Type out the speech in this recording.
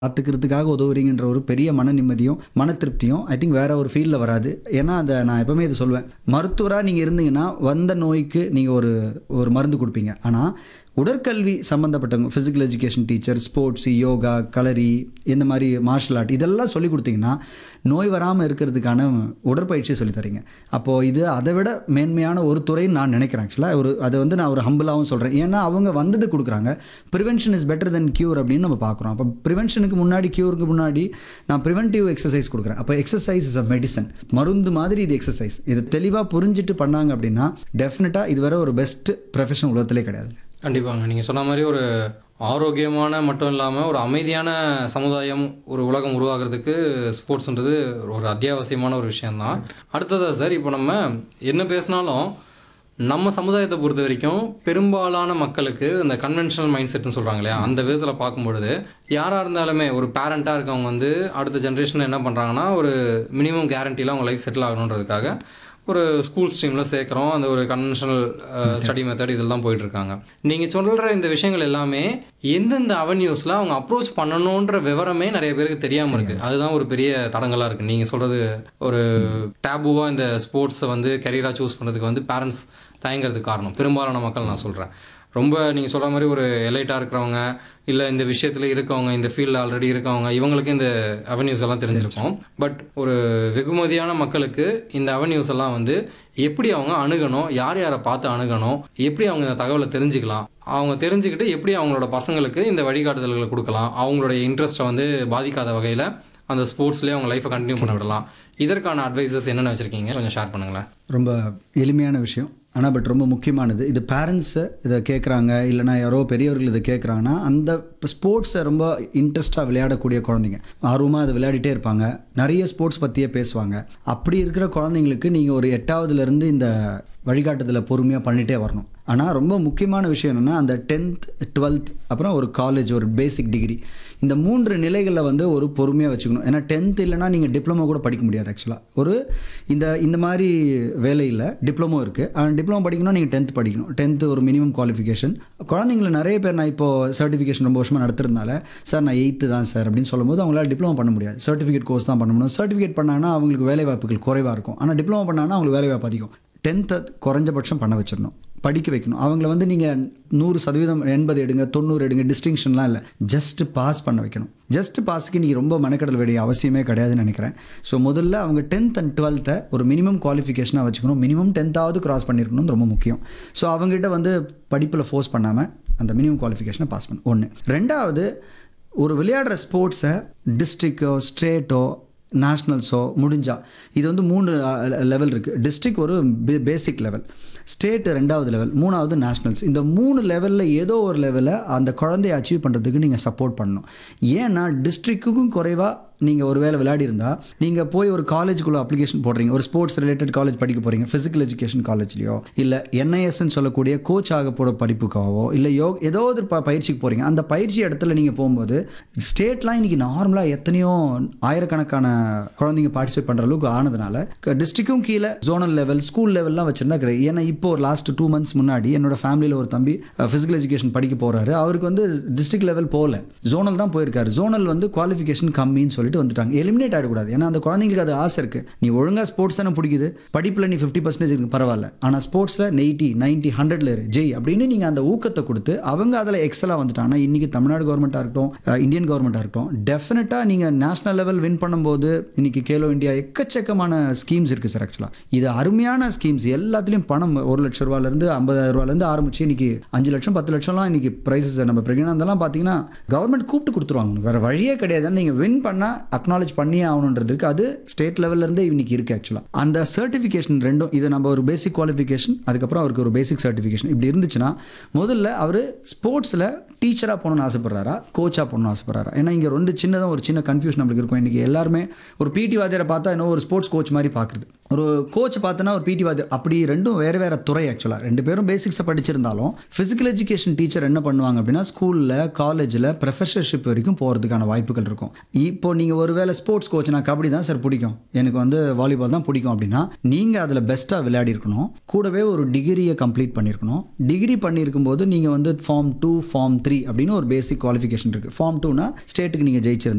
பார்த்துக்கிறதுக்காக உதவுறீங்கன்ற ஒரு பெரிய மன நிம்மதியும் மன திருப்தியும் ஐ திங்க் வேற ஒரு ஃபீல்டில் வராது ஏன்னா அதை நான் எப்பவுமே இது சொல்லுவேன் மருத்துவராக நீங்கள் இருந்தீங்கன்னா வந்த நோய்க்கு நீங்கள் ஒரு ஒரு மருந்து கொடுப்பீங்க ஆனால் உடற்கல்வி சம்மந்தப்பட்டவங்க physical education teacher sports yoga kalari இந்த மாதிரி மார்ஷல் ஆர்ட் இதெல்லாம் சொல்லி கொடுத்தீங்கன்னா நோய் வராமல் இருக்கிறதுக்கான உடற்பயிற்சி சொல்லித் தரீங்க அப்போது இது அதை விட மேன்மையான ஒரு துறைன்னு நான் நினைக்கிறேன் ஆக்சுவலாக ஒரு அதை வந்து நான் ஒரு ஹம்பிளாகவும் சொல்கிறேன் ஏன்னா அவங்க வந்தது கொடுக்குறாங்க prevention is better then cure அப்படின்னு நம்ம பார்க்குறோம் அப்போ ப்ரிவென்ஷனுக்கு முன்னாடி க்யூருக்கு முன்னாடி நான் ப்ரிவென்டிவ் எக்ஸசைஸ் கொடுக்குறேன் அப்போ எக்ஸசைஸ் இஸ் அ மெடிசன் மருந்து மாதிரி இது எக்ஸசைஸ் இது தெளிவாக புரிஞ்சுட்டு பண்ணாங்க அப்படின்னா டெஃபினட்டாக இதுவரை ஒரு பெஸ்ட் ப்ரொஃபஷன் உலகத்திலே கிடையாது கண்டிப்பாங்க நீங்கள் சொன்ன மாதிரி ஒரு ஆரோக்கியமான மட்டும் இல்லாமல் ஒரு அமைதியான சமுதாயம் ஒரு உலகம் உருவாகிறதுக்கு ஸ்போர்ட்ஸ்ன்றது ஒரு அத்தியாவசியமான ஒரு விஷயம்தான் அடுத்ததாக சார் இப்போ நம்ம என்ன பேசினாலும் நம்ம சமுதாயத்தை பொறுத்த வரைக்கும் பெரும்பாலான மக்களுக்கு இந்த கன்வென்ஷனல் மைண்ட் செட்னு சொல்கிறாங்க இல்லையா அந்த விதத்தில் பார்க்கும்பொழுது யாராக இருந்தாலுமே ஒரு பேரண்ட்டாக இருக்கவங்க வந்து அடுத்த ஜென்ரேஷனில் என்ன பண்ணுறாங்கன்னா ஒரு மினிமம் கேரண்டியில் அவங்க லைஃப் செட்டில் ஆகணுன்றதுக்காக ஒரு ஸ்கூல் ஸ்ட்ரீமில் சேர்க்குறோம் அந்த ஒரு கன்வென்ஷனல் ஸ்டடி மெத்தட் இதில் தான் போயிட்டு இருக்காங்க நீங்கள் சொல்கிற இந்த விஷயங்கள் எல்லாமே எந்தெந்த அவென்யூஸில் அவங்க அப்ரோச் பண்ணணுன்ற விவரமே நிறைய பேருக்கு தெரியாமல் இருக்குது அதுதான் ஒரு பெரிய தடங்கலாக இருக்குது நீங்கள் சொல்கிறது ஒரு டேபுவாக இந்த ஸ்போர்ட்ஸை வந்து கெரியராக சூஸ் பண்ணுறதுக்கு வந்து பேரண்ட்ஸ் தயங்குறதுக்கு காரணம் பெரும்பாலான மக்கள் நான் சொல்கிறேன் ரொம்ப நீங்கள் சொல்கிற மாதிரி ஒரு எலைட்டாக இருக்கிறவங்க இல்லை இந்த விஷயத்தில் இருக்கவங்க இந்த ஃபீல்டில் ஆல்ரெடி இருக்கவங்க இவங்களுக்கு இந்த அவென்யூஸ் எல்லாம் தெரிஞ்சிருக்கும் பட் ஒரு வெகுமதியான மக்களுக்கு இந்த அவென்யூஸ் எல்லாம் வந்து எப்படி அவங்க அணுகணும் யார் யாரை பார்த்து அணுகணும் எப்படி அவங்க இந்த தகவலை தெரிஞ்சுக்கலாம் அவங்க தெரிஞ்சுக்கிட்டு எப்படி அவங்களோட பசங்களுக்கு இந்த வழிகாட்டுதல்களை கொடுக்கலாம் அவங்களுடைய இன்ட்ரெஸ்ட்டை வந்து பாதிக்காத வகையில் அந்த ஸ்போர்ட்ஸ்லேயே அவங்க லைஃப்பை கண்டினியூ பண்ண விடலாம் இதற்கான அட்வைசஸ் என்னென்ன வச்சுருக்கீங்க கொஞ்சம் ஷேர் பண்ணுங்களேன் ரொம்ப எளிமையான விஷயம் ஆனால் பட் ரொம்ப முக்கியமானது இது பேரண்ட்ஸு இதை கேட்குறாங்க இல்லைனா யாரோ பெரியவர்கள் இதை கேட்குறாங்கன்னா அந்த ஸ்போர்ட்ஸை ரொம்ப இன்ட்ரெஸ்ட்டாக விளையாடக்கூடிய குழந்தைங்க ஆர்வமாக அதை விளையாடிட்டே இருப்பாங்க நிறைய ஸ்போர்ட்ஸ் பற்றியே பேசுவாங்க அப்படி இருக்கிற குழந்தைங்களுக்கு நீங்கள் ஒரு எட்டாவதுலேருந்து இந்த வழிகாட்டுதலை பொறுமையாக பண்ணிகிட்டே வரணும் ஆனால் ரொம்ப முக்கியமான விஷயம் என்னென்னா அந்த டென்த் டுவெல்த் அப்புறம் ஒரு காலேஜ் ஒரு பேசிக் டிகிரி இந்த மூன்று நிலைகளில் வந்து ஒரு பொறுமையாக வச்சுக்கணும் ஏன்னா டென்த் இல்லைனா நீங்கள் டிப்ளமோ கூட படிக்க முடியாது ஆக்சுவலாக ஒரு இந்த இந்த மாதிரி வேலையில் டிப்ளமோ இருக்குது ஆனால் டிப்ளமோ படிக்கணும் நீங்கள் டென்த் படிக்கணும் டென்த்து ஒரு மினிமம் குவாலிஃபிகேஷன் குழந்தைங்கள நிறைய பேர் நான் இப்போது சர்டிஃபிகேஷன் ரொம்ப வருஷமாக நடத்துறதுனால சார் நான் எயித்து தான் சார் அப்படின்னு சொல்லும்போது அவங்களால டிப்ளமோ பண்ண முடியாது சர்டிஃபிகேட் கோர்ஸ் தான் பண்ண முடியும் சர்டிஃபிகேட் பண்ணாங்கன்னா அவங்களுக்கு வேலை வாய்ப்புகள் குறைவாக இருக்கும் ஆனால் டிப்ளமோ பண்ணாங்கன்னா அவங்களுக்கு வேலை வாய்ப்பு அதிகம் டென்த்தை குறைஞ்சபட்சம் பண்ண வச்சிடணும் படிக்க வைக்கணும் அவங்கள வந்து நீங்கள் நூறு சதவீதம் எண்பது எடுங்க தொண்ணூறு எடுங்க டிஸ்டிங்ஷன்லாம் இல்லை ஜஸ்ட் பாஸ் பண்ண வைக்கணும் ஜஸ்ட் பாஸுக்கு நீங்கள் ரொம்ப மெனக்கடல் வேண்டிய அவசியமே கிடையாதுன்னு நினைக்கிறேன் ஸோ முதல்ல அவங்க டென்த் அண்ட் டுவெல்த்தை ஒரு மினிமம் குவாலிஃபிகேஷனாக வச்சுக்கணும் மினிமம் டென்த்தாவது கிராஸ் பண்ணியிருக்கணும் ரொம்ப முக்கியம் ஸோ அவங்ககிட்ட வந்து படிப்பில் ஃபோர்ஸ் பண்ணாமல் அந்த மினிமம் குவாலிஃபிகேஷனை பாஸ் பண்ணணும் ஒன்று ரெண்டாவது ஒரு விளையாடுற ஸ்போர்ட்ஸை டிஸ்ட்ரிக்டோ ஸ்டேட்டோ நேஷ்னல்ஸோ முடிஞ்சா இது வந்து மூணு லெவல் இருக்குது டிஸ்ட்ரிக்ட் ஒரு பேசிக் லெவல் ஸ்டேட் ரெண்டாவது லெவல் மூணாவது நேஷ்னல்ஸ் இந்த மூணு லெவலில் ஏதோ ஒரு லெவலில் அந்த குழந்தைய அச்சீவ் பண்ணுறதுக்கு நீங்கள் சப்போர்ட் பண்ணணும் ஏன்னா டிஸ்ட்ரிக்ட்டுக்கும் குறைவாக நீங்கள் ஒரு வேலை விளையாடி இருந்தால் நீங்கள் போய் ஒரு காலேஜுக்குள்ளே அப்ளிகேஷன் போடுறீங்க ஒரு ஸ்போர்ட்ஸ் ரிலேட்டட் காலேஜ் படிக்க போகிறீங்க ஃபிசிக்கல் எஜுகேஷன் காலேஜ்லையோ இல்லை என்ஐஎஸ்ன்னு சொல்லக்கூடிய கோச் ஆக போகிற படிப்புக்காகவோ இல்லை யோ ஏதோ ஒரு ப பயிற்சிக்கு போகிறீங்க அந்த பயிற்சி இடத்துல நீங்கள் போகும்போது ஸ்டேட்லாம் இன்றைக்கி நார்மலாக எத்தனையோ ஆயிரக்கணக்கான குழந்தைங்க பார்ட்டிசிபேட் பண்ணுற அளவுக்கு ஆனதுனால டிஸ்ட்ரிக்டும் கீழே ஜோனல் லெவல் ஸ்கூல் லெவல்லாம் வச்சிருந்தா கிடையாது ஏன்னா இப்போ ஒரு லாஸ்ட் டூ மந்த்ஸ் முன்னாடி என்னோட ஃபேமிலியில் ஒரு தம்பி ஃபிசிக்கல் எஜுகேஷன் படிக்க போகிறாரு அவருக்கு வந்து டிஸ்ட்ரிக்ட் லெவல் போகல ஜோனல் தான் போயிருக்காரு ஜோனல் வந்து குவாலிஃபிகேஷன் கம்மின்னு சொல்லிட்டு வந்துட்டாங்க எலிமினேட் ஆகிடக்கூடாது ஏன்னா அந்த குழந்தைங்களுக்கு அது ஆசை இருக்குது நீ ஒழுங்காக ஸ்போர்ட்ஸ் தானே பிடிக்குது படிப்பில் நீ ஃபிஃப்டி பர்சன்டேஜ் இருக்கு பரவாயில்ல ஆனால் ஸ்போர்ட்ஸில் எயிட்டி நைன்ட்டி ஹண்ட்ரட்ல இரு ஜெய் அப்படின்னு நீங்கள் அந்த ஊக்கத்தை கொடுத்து அவங்க அதில் எக்ஸலாக வந்துட்டாங்கன்னா இன்றைக்கி தமிழ்நாடு கவர்மெண்ட்டாக இருக்கட்டும் இந்தியன் கவர்மெண்ட்டாக இருக்கட்டும் டெஃபினட்டாக நீங்கள் நேஷனல் லெவல் வின் பண்ணும்போது இன்னைக்கு கேலோ இந்தியா எக்கச்சக்கமான ஸ்கீம்ஸ் இருக்குது சார் ஆக்சுவலாக இது அருமையான ஸ்கீம்ஸ் எல்லாத்துலேயும் பணம் ஒரு லட்ச ரூபாலேருந்து ஐம்பதாயிரம் ரூபாலேருந்து ஆரம்பிச்சு இன்னைக்கு அஞ்சு லட்சம் பத்து லட்சம்லாம் இன்னைக்கு ப்ரைஸஸ் நம்ம பிரெக்னென்ட் அதெல்லாம் பார்த்தீங்கன்னா கவர்மெண்ட் கூப்பிட்டு கொடுத்துருவாங்க வேறு வழியே கிடையாது நீங்கள் வின் பண்ணால் அக்னாலேஜ் பண்ணியே ஆகணுன்றதுக்கு அது ஸ்டேட் லெவல்லேருந்தே இன்னைக்கு இருக்குது ஆக்சுவலாக அந்த சர்டிஃபிகேஷன் ரெண்டும் இது நம்ம ஒரு பேசிக் குவாலிஃபிகேஷன் அதுக்கப்புறம் அவருக்கு ஒரு பேசிக் சர்டிஃபிகேஷன் இப்படி இருந்துச்சுன்னா முதல்ல அவர் ஸ்போர்ட்ஸில் டீச்சராக போகணும்னு ஆசைப்படுறாரா கோச்சாக போகணும்னு ஆசைப்படுறாரா ஏன்னா இங்கே ரெண்டு சின்னதாக ஒரு சின்ன கன்ஃபியூஷன் நம்மளுக்கு இருக்கும் இன்றைக்கி எல்லாருமே ஒரு பிடி வாத்தியாரை பார்த்தா என்ன ஒரு ஸ்போர்ட்ஸ் கோச் மாதிரி பார்க்குறது ஒரு கோச் பார்த்தோன்னா ஒரு பிடி வாத்தியார் அப்படி ரெண்டும் வேறு வேறு துறை ஆக்சுவலாக ரெண்டு பேரும் பேசிக்ஸை படிச்சிருந்தாலும் ஃபிசிக்கல் எஜுகேஷன் டீச்சர் என்ன பண்ணுவாங்க அப்படின்னா ஸ்கூலில் காலேஜில் ப்ரொஃபஸர்ஷிப் வரைக்கும் போகிறதுக்கான வாய்ப்புகள் இருக்கும் இப்போ நீங்கள் ஒருவேளை ஸ்போர்ட்ஸ் கோச் நான் கபடி தான் சார் பிடிக்கும் எனக்கு வந்து வாலிபால் தான் பிடிக்கும் அப்படின்னா நீங்கள் அதில் பெஸ்ட்டாக விளையாடி இருக்கணும் கூடவே ஒரு டிகிரியை கம்ப்ளீட் பண்ணியிருக்கணும் டிகிரி பண்ணியிருக்கும் போது நீங்கள் வந்து ஃபார்ம் டூ ஃபார்ம் த்ரீ அப்படின்னு ஒரு பேசிக் குவாலிஃபிகேஷன் இருக்குது ஃபார்ம் டூனா ஸ்டேட்டுக்கு நீங்கள் ஜெயிச்சிருந்தா